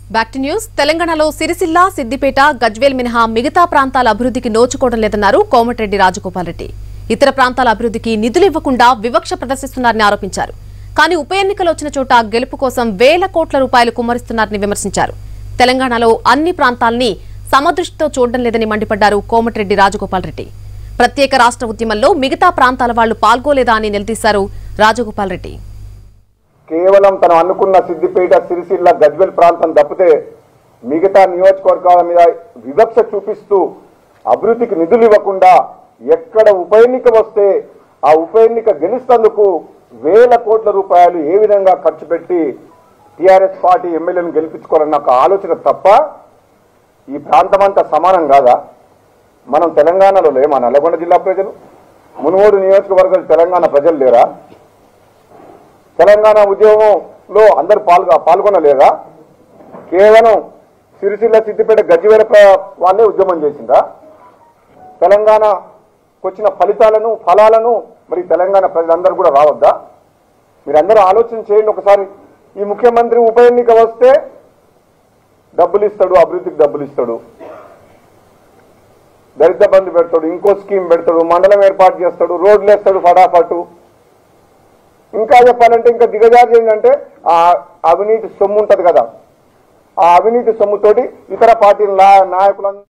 back to news తెలంగాణలో సిరిసిల్ల సిద్దిపేట గజ్వేల్ మినహా మిగతా ప్రాంతాల అభివృద్ధికి నోచుకోవడం లేదన్నారు కోమటిరెడ్డి రాజగోపాల్ రెడ్డి ఇతర ప్రాంతాల అభివృద్ధికి నిధులు ఇవ్వకుండా వివక్ష ప్రదర్శిస్తున్నారని ఆరోపించారు కానీ ఉప ఎన్నికలు వచ్చిన చోట గెలుపు కోసం వేల కోట్ల రూపాయలు కుమ్మరిస్తున్నారని విమర్శించారు తెలంగాణలో అన్ని ప్రాంతాల్ని సమదృష్టితో చూడడం లేదని మండిపడ్డారు కోమటిరెడ్డి రాజగోపాల్ రెడ్డి ప్రత్యేక రాష్ట్ర ఉద్యమంలో మిగతా ప్రాంతాల వాళ్లు పాల్గోలేదా అని నిలదీశారు రాజగోపాల్ రెడ్డి కేవలం తను అనుకున్న సిద్దిపేట సిరిసిల్ల గజ్వెల్ ప్రాంతం తప్పితే మిగతా నియోజకవర్గాల మీద వివక్ష చూపిస్తూ అభివృద్ధికి నిధులు ఇవ్వకుండా ఎక్కడ ఉప ఎన్నిక వస్తే ఆ ఉప ఎన్నిక గెలుస్తందుకు వేల కోట్ల రూపాయలు ఏ విధంగా ఖర్చు పెట్టి టిఆర్ఎస్ పార్టీ ఎమ్మెల్యేలను గెలిపించుకోవాలన్న ఒక ఆలోచన తప్ప ఈ ప్రాంతం అంతా సమానం కాదా మనం తెలంగాణలో లేమా నల్గొండ జిల్లా ప్రజలు మునుగోడు నియోజకవర్గాలు తెలంగాణ ప్రజలు లేరా తెలంగాణ ఉద్యమంలో అందరు పాల్గొ పాల్గొనలేదా కేవలం సిరిసిల్ల సిద్దిపేట గజ్జివేల ప్ర- వాళ్ళే ఉద్యమం చేసిందా తెలంగాణకు వచ్చిన ఫలితాలను ఫలాలను మరి తెలంగాణ ప్రజలందరూ కూడా రావద్దా మీరందరూ ఆలోచన చేయండి ఒకసారి ఈ ముఖ్యమంత్రి ఉప ఎన్నిక వస్తే డబ్బులు ఇస్తాడు అభివృద్ధికి డబ్బులు ఇస్తాడు దళిత బంధు పెడతాడు ఇంకో స్కీమ్ పెడతాడు మండలం ఏర్పాటు చేస్తాడు రోడ్లు వేస్తాడు ఫటాఫటు ఇంకా చెప్పాలంటే ఇంకా దిగజారి ఏంటంటే ఆ అవినీతి సొమ్ము ఉంటది కదా ఆ అవినీతి సొమ్ముతోటి ఇతర పార్టీల నా- నాయకులందరూ